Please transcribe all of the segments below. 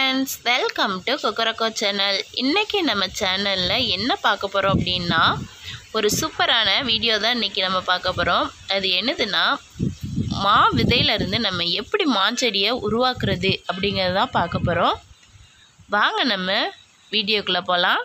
friends welcome to Kokkarakko channel இன்றைக்கி நம்ம சேனலில் என்ன பார்க்க போகிறோம் அப்படின்னா ஒரு சூப்பரான வீடியோ தான் இன்றைக்கி நம்ம பார்க்க போகிறோம் அது என்னதுன்னா மா விதையிலேருந்து நம்ம எப்படி மாஞ்செடியை உருவாக்குறது அப்படிங்கிறது தான் பார்க்க போகிறோம் வாங்க நம்ம வீடியோக்குள்ளே போகலாம்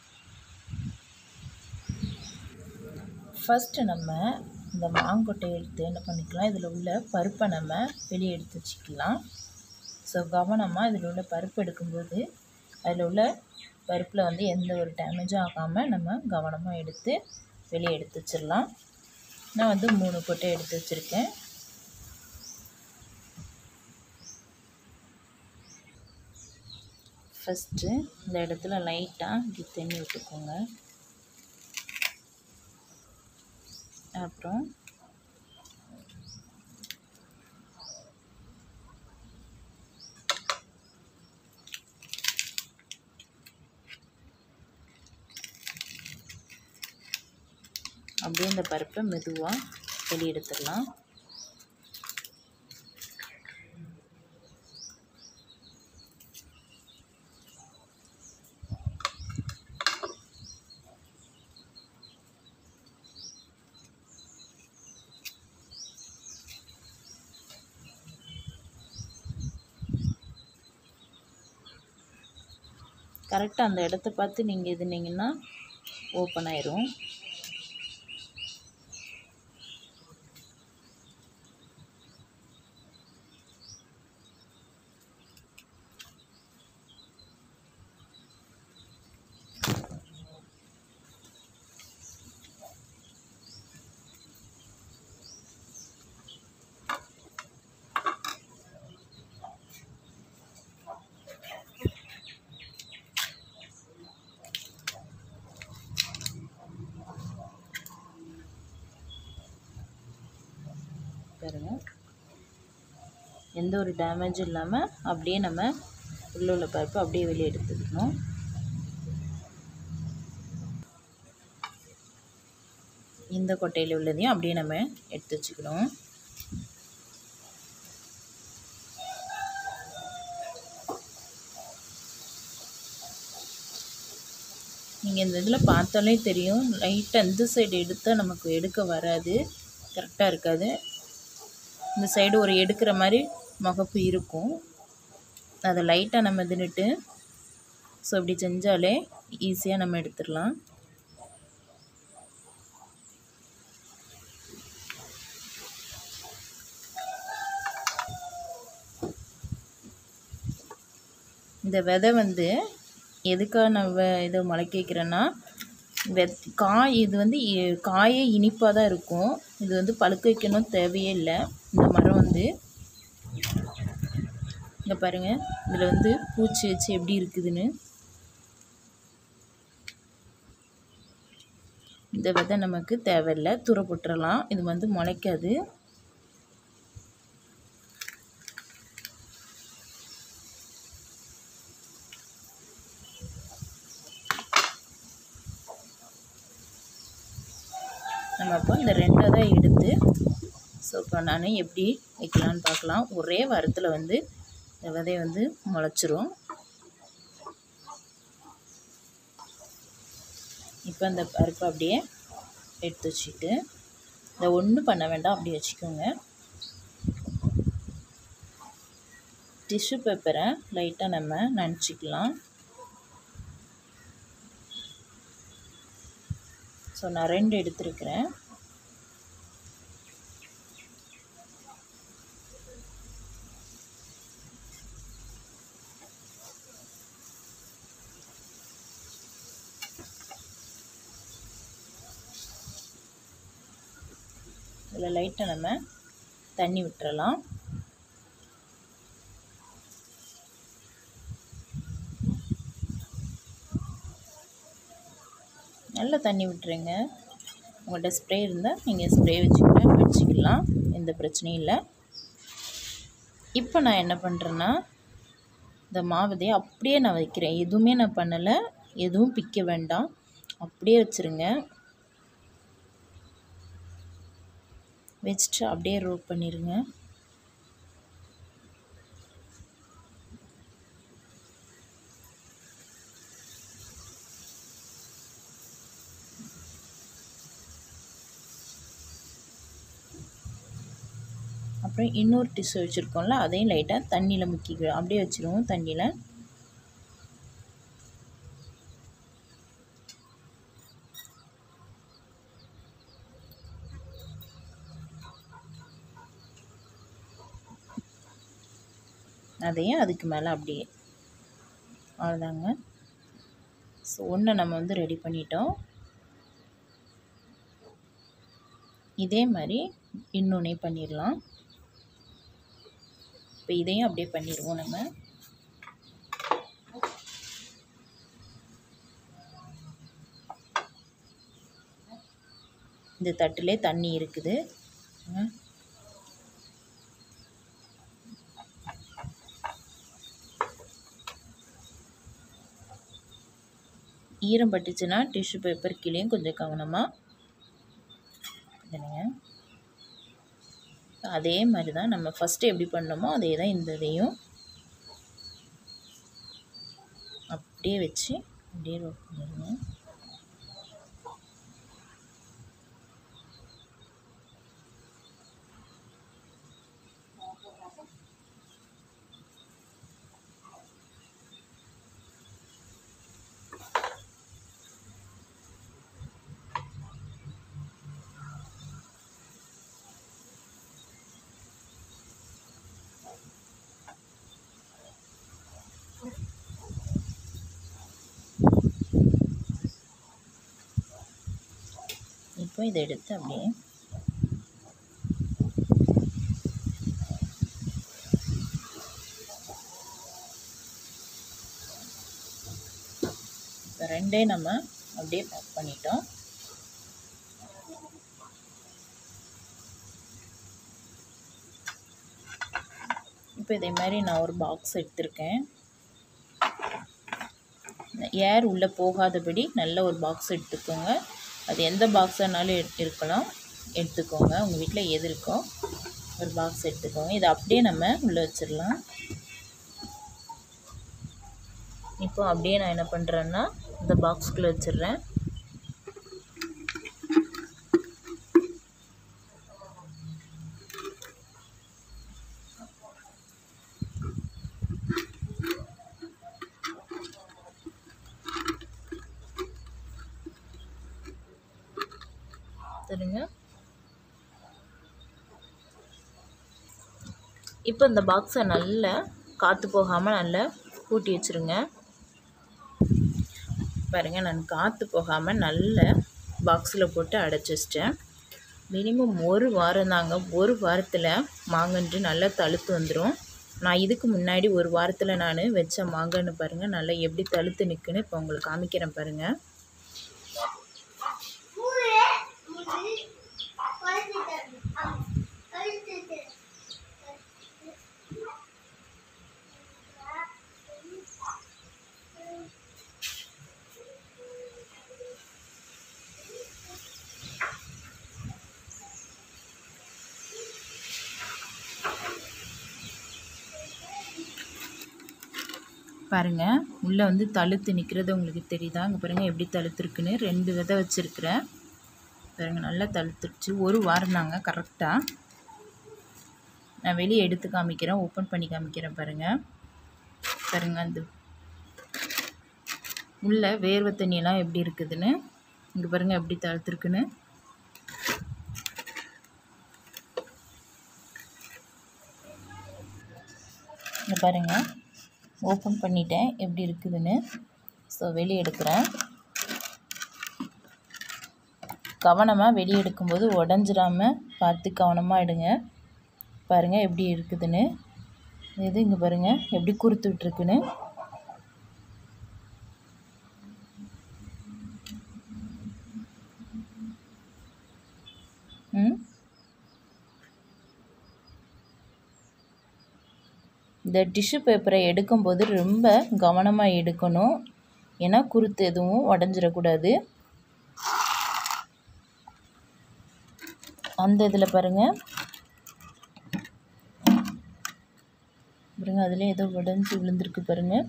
ஃபஸ்ட்டு நம்ம இந்த மாங்கொட்டையை எடுத்து என்ன பண்ணிக்கலாம் இதில் உள்ள பருப்பை நம்ம வெளியே எடுத்து வச்சுக்கலாம் ஸோ கவனமாக இதில் உள்ள பருப்பு எடுக்கும்போது அதில் உள்ள பருப்பில் வந்து எந்த ஒரு டேமேஜும் ஆகாமல் நம்ம கவனமாக எடுத்து வெளியே எடுத்து வச்சிடலாம் நான் வந்து மூணு கொட்டை எடுத்து வச்சுருக்கேன் ஃபஸ்ட்டு இந்த இடத்துல லைட்டாக இப்படி தண்ணி விட்டுக்கோங்க அப்புறம் அப்படியே இந்த பருப்பை மெதுவாக வெளியே எடுத்துடலாம் கரெக்டாக அந்த இடத்த பார்த்து நீங்கள் இதுனீங்கன்னா ஓப்பன் ஆயிரும் பாருங்க எந்த ஒரு டேமேஜும் இல்லாமல் அப்படியே நம்ம உள்ள உள்ள பருப்பு அப்படியே வெளியே எடுத்துக்கணும் இந்த கொட்டையில் உள்ளதையும் அப்படியே நம்ம எடுத்து வச்சுக்கணும் நீங்கள் இந்த இதில் பார்த்தாலே தெரியும் லைட்டாக இந்த சைடு எடுத்தால் நமக்கு எடுக்க வராது கரெக்டாக இருக்காது இந்த சைடு ஒரு எடுக்கிற மாதிரி முகப்பு இருக்கும் அதை லைட்டாக நம்ம தின்னுட்டு ஸோ இப்படி செஞ்சாலே ஈஸியாக நம்ம எடுத்துடலாம் இந்த விதை வந்து எதுக்காக நான் வ- இதை முளைக்க வைக்கிறேன்னா வெத் காய் இது வந்து இ- காயே இனிப்பாக தான் இருக்கும் இது வந்து பழுக்க வைக்கணும் தேவையே இல்லை இந்த மரம் வந்து இங்கே பாருங்கள் இதில் வந்து பூச்சி வச்சு எப்படி இருக்குதுன்னு இந்த விதை நமக்கு தேவையில்லை தூர போட்டுறலாம் இது வந்து முளைக்காது நம்ம அப்போ இந்த ரெண்டை தான் எடுத்து ஸோ இப்போ நான் எப்படி வைக்கலான்னு பார்க்கலாம் ஒரே வாரத்தில் வந்து இந்த விதை வந்து முளைச்சிரும் இப்போ இந்த பருப்பை அப்படியே எடுத்து வச்சுட்டு இதை ஒன்றும் பண்ண வேண்டாம் அப்படியே வச்சுக்கோங்க டிஷ்யூ பேப்பரை லைட்டாக நம்ம நனைச்சிக்கலாம் ஸோ நான் ரெண்டு எடுத்திருக்கிறேன் இதில் லைட்டாக நம்ம தண்ணி விட்டுறலாம் நல்லா தண்ணி விட்டுருங்க உங்கள்கிட்ட ஸ்ப்ரே இருந்தால் நீங்கள் ஸ்ப்ரே வச்சுக்கிட்ட வச்சுக்கலாம் எந்த பிரச்சனையும் இல்லை இப்போ நான் என்ன பண்ணுறேன்னா இந்த மாவதையை அப்படியே நான் வைக்கிறேன் எதுவுமே நான் பண்ணலை எதுவும் பிக்க வேண்டாம் அப்படியே வச்சுருங்க வச்சுட்டு அப்படியே ரோல் பண்ணிடுங்க அப்புறம் இன்னொரு டிஷ்யூ வச்சுருக்கோம்ல அதையும் லைட்டாக தண்ணியில் முக்கிக்கிறோம் அப்படியே வச்சுருவோம் தண்ணியில் அதையும் அதுக்கு மேலே அப்படியே அவ்வளோதாங்க ஸோ ஒன்று நம்ம வந்து ரெடி பண்ணிட்டோம் இதே மாதிரி இன்னொன்னே பண்ணிடலாம் இப்போ இதையும் அப்படியே பண்ணிடுவோம் நம்ம இந்த தட்டிலே தண்ணி இருக்குது ஈரம் பட்டுச்சுன்னா டிஷ்யூ பேப்பர் கீழேயும் கொஞ்சம் கவனமாக பண்ணுங்க அதே மாதிரி தான் நம்ம ஃபஸ்ட்டு எப்படி பண்ணோமோ அதே தான் இந்த இதையும் அப்படியே வச்சு அப்படியே ரோட் பண்ணிடுங்க இப்போ இதை எடுத்து அப்படியே இப்போ ரெண்டே நம்ம அப்படியே பேக் பண்ணிட்டோம் இப்போ இதே மாதிரி நான் ஒரு பாக்ஸ் எடுத்திருக்கேன் ஏர் உள்ளே போகாதபடி நல்ல ஒரு பாக்ஸ் எடுத்துக்கோங்க அது எந்த பாக்ஸானாலும் இருக்கலாம் எடுத்துக்கோங்க உங்கள் வீட்டில் எது இருக்கோ ஒரு பாக்ஸ் எடுத்துக்கோங்க இதை அப்படியே நம்ம உள்ளே வச்சிடலாம் இப்போ அப்படியே நான் என்ன பண்ணுறேன்னா இந்த பாக்ஸ்குள்ளே வச்சிடுறேன் சரிங்க இப்போ இந்த பாக்ஸை நல்லா காற்று போகாமல் நல்லா பூட்டி வச்சுருங்க பாருங்கள் நான் காற்று போகாமல் நல்ல பாக்ஸில் போட்டு அடைச்சி வச்சிட்டேன் மினிமம் ஒரு வாரம் தாங்க ஒரு வாரத்தில் மாங்கன்று நல்லா தழுத்து வந்துடும் நான் இதுக்கு முன்னாடி ஒரு வாரத்தில் நான் வச்ச மாங்கன்று பாருங்கள் நல்லா எப்படி தழுத்து நிற்குன்னு இப்போ உங்களுக்கு காமிக்கிறேன் பாருங்கள் பாருங்கள் உள்ளே வந்து தழுத்து நிற்கிறது உங்களுக்கு தெரியுதா அங்கே பாருங்கள் எப்படி தழுத்துருக்குன்னு ரெண்டு விதை வச்சுருக்கிறேன் பாருங்கள் நல்லா தழுத்துருச்சு ஒரு வாரம் தாங்க கரெக்டாக நான் வெளியே எடுத்து காமிக்கிறேன் ஓப்பன் பண்ணி காமிக்கிறேன் பாருங்கள் பாருங்கள் அந்த உள்ள வேர்வை தண்ணியெல்லாம் எப்படி இருக்குதுன்னு இங்கே பாருங்கள் எப்படி தழுத்துருக்குன்னு இங்கே பாருங்கள் ஓப்பன் பண்ணிட்டேன் எப்படி இருக்குதுன்னு ஸோ வெளியே எடுக்கிறேன் கவனமாக வெளியே எடுக்கும்போது உடஞ்சிராம பார்த்து கவனமாக எடுங்க பாருங்கள் எப்படி இருக்குதுன்னு இது இங்கே பாருங்கள் எப்படி குறுத்து விட்ருக்குன்னு ம் இந்த டிஷ்யூ பேப்பரை எடுக்கும்போது ரொம்ப கவனமாக எடுக்கணும் ஏன்னா குருத்து எதுவும் உடஞ்சிடக்கூடாது அந்த இதில் பாருங்கள் பாருங்கள் அதில் ஏதோ உடஞ்சி விழுந்திருக்கு பாருங்கள்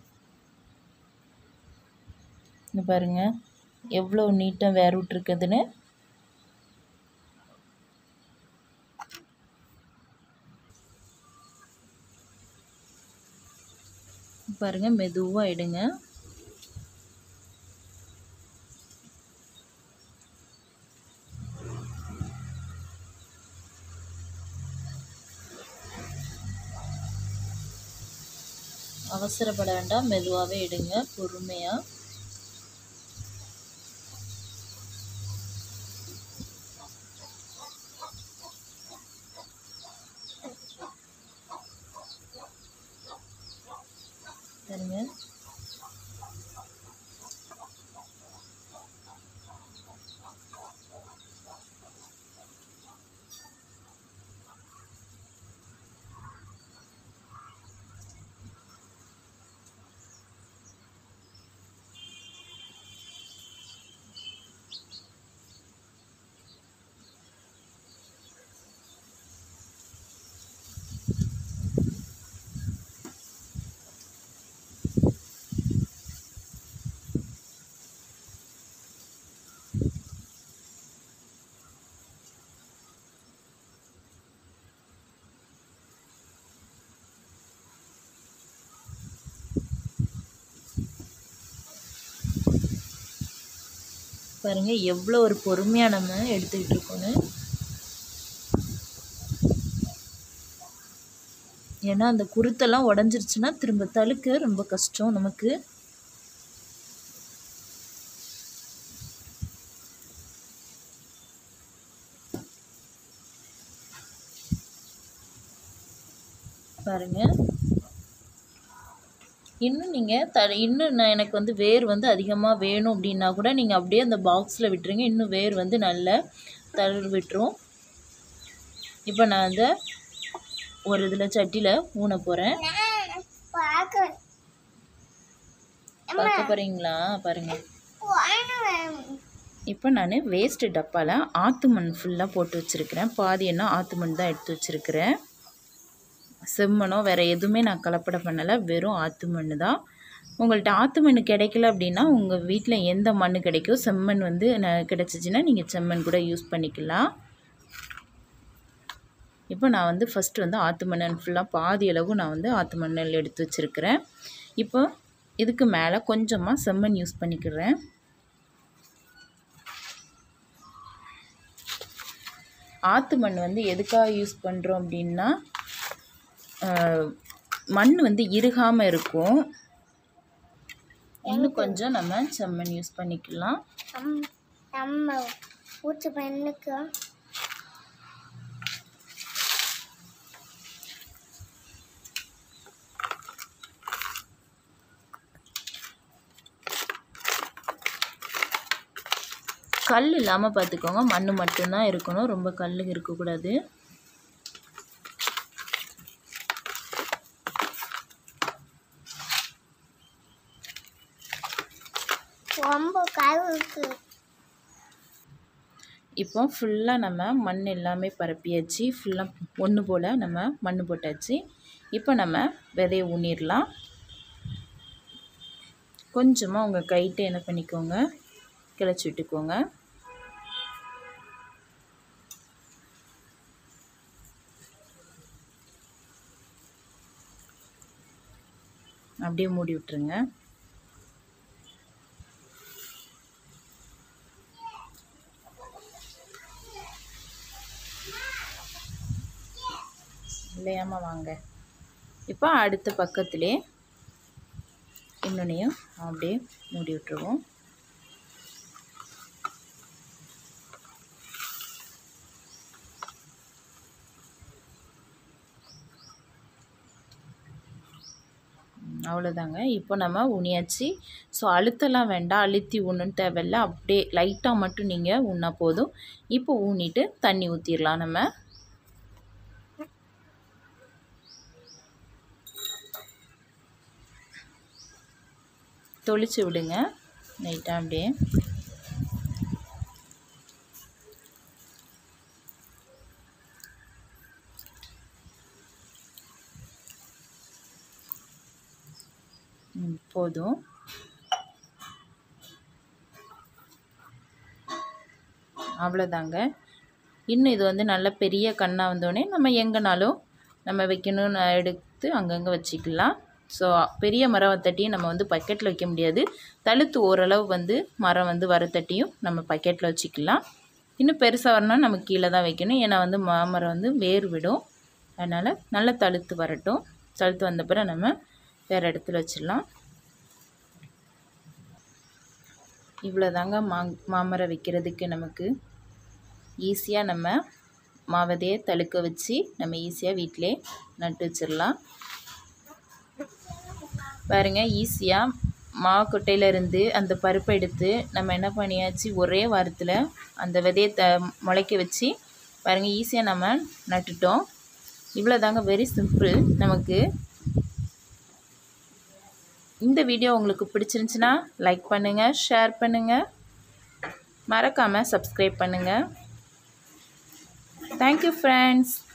இங்க பாருங்கள் எவ்வளோ நீட்டாக வேர் விட்ருக்குதுன்னு பாருங்கள் மெதுவாக எடுங்க அவசரப்பட வேண்டாம் மெதுவாகவே எடுங்க பொறுமையாக பாருங்க பாருங்க எவ்வளோ ஒரு பொறுமையாக நம்ம எடுத்துக்கிட்டு இருக்கோன்னு ஏன்னா அந்த குருத்தெல்லாம் உடஞ்சிருச்சுன்னா திரும்ப தழுக்க ரொம்ப கஷ்டம் நமக்கு பாருங்க இன்னும் நீங்கள் த இன்னும் நான் எனக்கு வந்து வேர் வந்து அதிகமாக வேணும் அப்படின்னா கூட நீங்கள் அப்படியே அந்த பாக்ஸில் விட்டுருங்க இன்னும் வேர் வந்து நல்ல தளர் விட்டுரும் இப்போ நான் அந்த ஒரு இதில் சட்டியில் ஊன போகிறேன் பார்க்க போகிறீங்களா பாருங்கள் இப்போ நான் வேஸ்ட்டு டப்பாவில் ஆற்று மண் ஃபுல்லாக போட்டு வச்சுருக்கிறேன் பாதி என்ன ஆற்று மண் தான் எடுத்து வச்சுருக்கிறேன் செம்மணோ வேறு எதுவுமே நான் கலப்படம் பண்ணலை வெறும் ஆற்று மண் தான் உங்கள்கிட்ட ஆற்று மண் கிடைக்கல அப்படின்னா உங்கள் வீட்டில் எந்த மண் கிடைக்கோ செம்மண் வந்து ந- கிடைச்சிச்சின்னா நீங்கள் செம்மண் கூட யூஸ் பண்ணிக்கலாம் இப்போ நான் வந்து ஃபஸ்ட்டு வந்து ஆற்று மணல் ஃபுல்லாக பாதி அளவு நான் வந்து ஆற்று மணல் எடுத்து வச்சுருக்கிறேன் இப்போ இதுக்கு மேலே கொஞ்சமாக செம்மண் யூஸ் பண்ணிக்கிறேன் ஆற்று மண் வந்து எதுக்காக யூஸ் பண்ணுறோம் அப்படின்னா ஆஹ், மண் வந்து இறுகாமல் இருக்கும் இன்னும் கொஞ்சம் நம்ம செம்மண் யூஸ் பண்ணிக்கலாம் நம்ம ஊற்று பெண்ணுக்கு கல் இல்லாமல் பார்த்துக்கோங்க மண் மட்டும்தான் இருக்கணும் ரொம்ப கல் இருக்கக்கூடாது ரொம்ப கழுவுக்கு இப்போ ஃபுல்லாக நம்ம மண் எல்லாமே பரப்பியாச்சு ஃபுல்லாக ஒன்று போல் நம்ம மண் போட்டாச்சு இப்போ நம்ம விதைய ஊனிடலாம் கொஞ்சமாக உங்கள் கைட்டு என்ன பண்ணிக்கோங்க கிளச்சி விட்டுக்கோங்க அப்படியே மூடி விட்டுருங்க இல்லையாம்மா வாங்க இப்போ அடுத்த பக்கத்திலே இன்னொன்னையும் அப்படியே மூடி விட்டுருவோம் ம், அவ்வளோதாங்க இப்போ நம்ம உணியாச்சு ஸோ அழுத்தலாம் வேண்டாம் அழுத்தி ஊணுன்னு தேவையில்ல அப்படியே லைட்டாக மட்டும் நீங்கள் ஊன்னா போதும் இப்போ ஊனிட்டு தண்ணி ஊற்றிடலாம் நம்ம தொளிச்சு விடுங்க லைட்டாக அப்படியே ம், போதும் அவ்வளோதாங்க இன்னும் இது வந்து நல்ல பெரிய கண்ணாக வந்தோடனே நம்ம எங்கேனாலும் நம்ம வைக்கணும்னு எடுத்து அங்கங்கே வச்சுக்கலாம் ஸோ பெரிய மரம் தட்டியும் நம்ம வந்து பக்கெட்டில் வைக்க முடியாது தழுத்து ஓரளவு வந்து மரம் வந்து வர தட்டியும் நம்ம பக்கெட்டில் வச்சுக்கலாம் இன்னும் பெருசாக வரணும்னா நம்ம கீழே தான் வைக்கணும் ஏன்னா வந்து மாமரம் வந்து வேர் விடும் அதனால் நல்ல தழுத்து வரட்டும் தழுத்து வந்த பிறகு நம்ம வேறு இடத்துல வச்சிடலாம் இவ்வளோதாங்க மா மாமரம் வைக்கிறதுக்கு நமக்கு ஈஸியாக நம்ம மாவதையே தழுக்க வச்சு நம்ம ஈஸியாக வீட்டிலே நட்டு வச்சிடலாம் பாருங்க ஈஸியாக மாக்கொட்டையிலேருந்து அந்த பருப்பை எடுத்து நம்ம என்ன பண்ணியாச்சு ஒரே வாரத்தில் அந்த விதையை த முளைக்க வச்சு பாருங்கள் ஈஸியாக நம்ம நட்டுட்டோம் இவ்வளோ தாங்க வெரி சிம்பிள் நமக்கு இந்த வீடியோ உங்களுக்கு பிடிச்சிருந்துச்சுன்னா லைக் பண்ணுங்கள் ஷேர் பண்ணுங்கள் மறக்காமல் சப்ஸ்கிரைப் பண்ணுங்கள் தேங்க்யூ ஃப்ரெண்ட்ஸ்